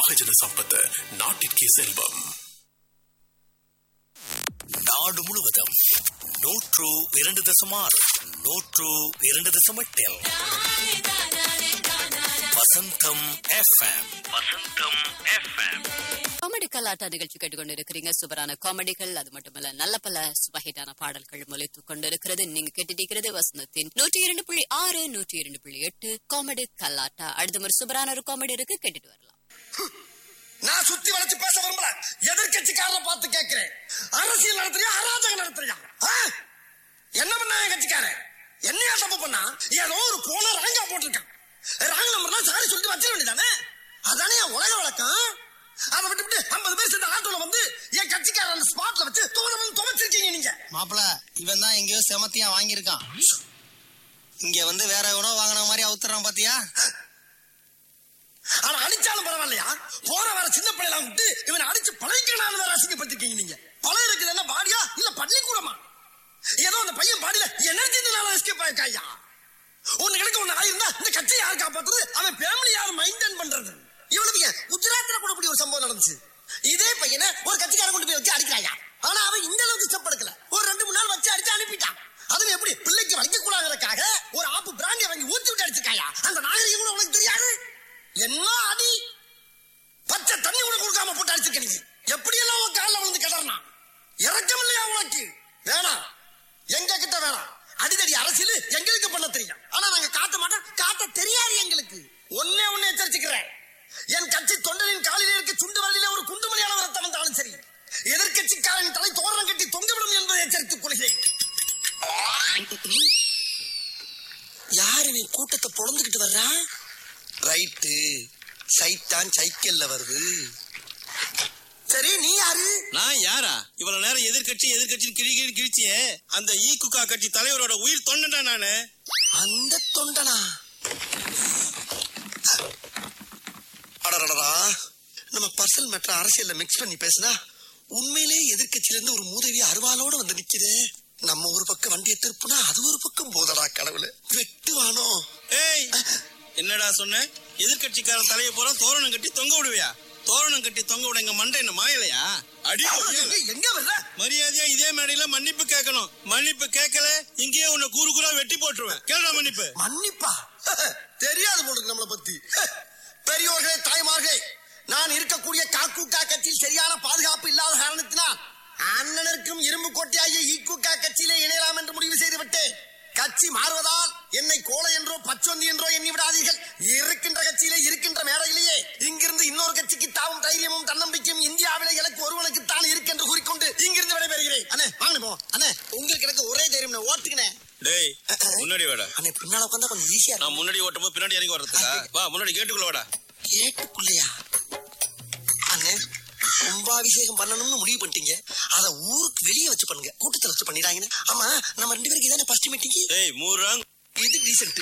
மகஜன சம்பத் நாட்டிற்கே செல்வம் நாடு முழுவதும் நூற்று இரண்டு தசம் ஆறு நூற்று இரண்டு தசம் எட்டில் Vasantham FM Vasantham FM comedy கலாட்டா நிகழ்ச்சி கேட்டுக்கொண்டிருக்கிறீங்க சூப்பரான காமெடிகள் அது மட்டுமல்ல நல்ல பல சுபஹிட்டான பாடல்கள் முளைத்து கொண்டிருக்கிறது நீங்க கேட்டுட்டு வசந்தத்தின் நூற்றி இரண்டு புள்ளி ஆறு நூற்றி இரண்டு புள்ளி எட்டு காமெடி கலாட்டா அடுத்த ஒரு சூப்பரான ஒரு காமெடி இருக்கு கேட்டுட்டு வரலாம் நான் சுத்தி வளைச்சு பேச விரும்பல எதிர்கட்சிக்காரரை பார்த்து கேட்கிறேன் அரசியல் நடத்துறியா அராஜகம் நடத்துறியா ஆ? என்ன பண்ணா என் கட்சிக்காரன் என்னையா தப்பு பண்ணா ஏதோ ஒரு போன ராங்கா போட்டிருக்கான் ராங் நம்பர்னா சாரி சொல்லிட்டு வச்சிட வேண்டியதானே அதானே என் உலக வழக்கம் அதை விட்டு விட்டு ஐம்பது பேர் சேர்ந்த ஆட்டோல வந்து என் கட்சிக்காரன் அந்த ஸ்பாட்ல வச்சு தோண வந்து துவைச்சிருக்கீங்க நீங்க மாப்பிள இவன் தான் எங்கேயோ செமத்தியா வாங்கியிருக்கான் இங்க வந்து வேற எவனோ வாங்கின மாதிரி அவுத்துறான் பாத்தியா ஆனா அடிச்சாலும் பரவாயில்லையா போற வர சின்ன பிள்ளைலாம் விட்டு இவனை அடிச்சு பழகிக்கணும் வேற அசிங்கப்பட்டிருக்கீங்க நீங்க பழம் இருக்குது என்ன பாடியா இல்ல பள்ளிக்கூடமா ஏதோ அந்த பையன் பாடியில எனர்ஜினால எஸ்கேப் ஆயிருக்காயா ஒண்ணு கிடக்க ஒண்ணு ஆயிருந்தா இந்த கட்சியை யார் காப்பாத்துறது அவன் ஃபேமிலி யார் மெயின்டைன் பண்றது இவ்வளவு ஏன் குஜராத்ல கூட இப்படி ஒரு சம்பவம் நடந்துச்சு இதே பையனை ஒரு கட்சிக்கார கொண்டு போய் வச்சு அடிக்கிறாயா ஆனா அவன் இந்த அளவுக்கு ஸ்டெப் ஒரு ரெண்டு மூணு நாள் வச்சு அடிச்சு அனுப்பிட்டான் அதுவும் எப்படி பிள்ளைக்கு வலிக்க கூடாதுக்காக ஒரு ஆப்பு பிராண்டியை வாங்கி ஊத்தி விட்டு அடிச்சிருக்காயா அந்த நாகரிகம் கூட உனக்கு தெரியாது என்ன அடி பச்சை தண்ணி கூட கொடுக்காம போட்டு அடிச்சிருக்க நீ எப்படி எல்லாம் உன் காலில் விழுந்து கிடறனா இறக்கம் இல்லையா உனக்கு வேணாம் எங்க கிட்ட வேணாம் அடிதடி அரசியல் எங்களுக்கு பண்ண தெரியும் ஆனா நாங்க காட்ட மாட்டோம் காட்ட தெரியாது எங்களுக்கு ஒன்னே ஒண்ணு எச்சரிச்சுக்கிறேன் என் கட்சி தொண்டனின் காலிலே இருக்க சுண்டு வரலிலே ஒரு குண்டு மணியான ரத்தம் வந்தாலும் சரி எதிர்கட்சிக்காரன் தலை தோரணம் கட்டி தொங்கவிடும் என்பதை எச்சரித்துக் கொள்கிறேன் யாரு நீ கூட்டத்தை பொழந்துகிட்டு வர்றா ரைட்டு சைத்தான் சைக்கிள்ல வருது சரி நீ யாரு நான் யாரா இவ்வளவு நேரம் எதிர்கட்சி எதிர்கட்சி கிழி கிழி கிழிச்சியே அந்த ஈகுகா கட்சி தலைவரோட உயிர் தொண்டா நானு அந்த தொண்டனா அடடடா நம்ம பர்சனல் மேட்டர் அரசியல்ல மிக்ஸ் பண்ணி பேசினா உண்மையிலே எதிர்க்கட்சியில இருந்து ஒரு மூதவி அருவாளோட வந்து நிக்குதே நம்ம ஒரு பக்கம் வண்டியை திருப்புனா அது ஒரு பக்கம் போதடா கடவுளே வெட்டுவானோ ஏய் என்னடா சொன்ன எதிர்கட்சிக்காரன் தலையை பூரா தோரணம் கட்டி தொங்க விடுவியா தோரணம் கட்டி தொங்க விட எங்க மண்டை என்ன மாயலையா அடி ஏய், எங்க வர்ற மரியாதையா இதே மேடையில மன்னிப்பு கேட்கணும் மன்னிப்பு கேட்கல இங்கேயே உன்னை கூறு கூறா வெட்டி போட்டுருவேன் கேளுடா மன்னிப்பு மன்னிப்பா தெரியாது போடுறது நம்மளை பத்தி பெரியோர்களே தாய்மார்களே நான் இருக்கக்கூடிய காக்கூக்கா கட்சியில் சரியான பாதுகாப்பு இல்லாத காரணத்தினால் அண்ணனருக்கும் இரும்பு கோட்டையாகிய ஈக்குக்கா கட்சியிலே இணையலாம் என்று முடிவு செய்து விட்டேன் கட்சி மாறுவதால் என்னை கோலை என்றோ பச்சொந்தி என்றோ எண்ணி விடாதீர்கள் இருக்கின்ற கட்சியிலே இருக்கின்ற மேடையிலேயே இங்கிருந்து இன்னொரு கட்சிக்கு தாவும் தைரியமும் தன்னம்பிக்கையும் இந்தியாவிலே எனக்கு ஒருவனுக்கு தான் இருக்கென்று கூறிக்கொண்டு இங்கிருந்து விடைபெறுகிறேன் அண்ணே வாங்க போ அண்ணே உங்களுக்கு எனக்கு ஒரே தைரியம் ஓட்டுக்கினேன் டேய் முன்னாடி வாடா அண்ணே பின்னால உட்காந்தா கொஞ்சம் ஈஸியா நான் முன்னாடி ஓட்டும் போது பின்னாடி இறங்கி வர்றதுக்கா வா முன்னாடி கேட்டுக்குள்ள வாடா கேட்டுக்குள்ளையா அண்ணே கும்பாபிஷேகம் பண்ணணும்னு முடிவு பண்ணிட்டீங்க அத ஊருக்கு வெளியே வச்சு பண்ணுங்க கூட்டத்துல வச்சு பண்ணிடாங்கன்னு ஆமா நம்ம ரெண்டு பேருக்கு இதானே ஃபர்ஸ்ட் மீட்டிங் டேய் மூறாங் இது டீசென்ட்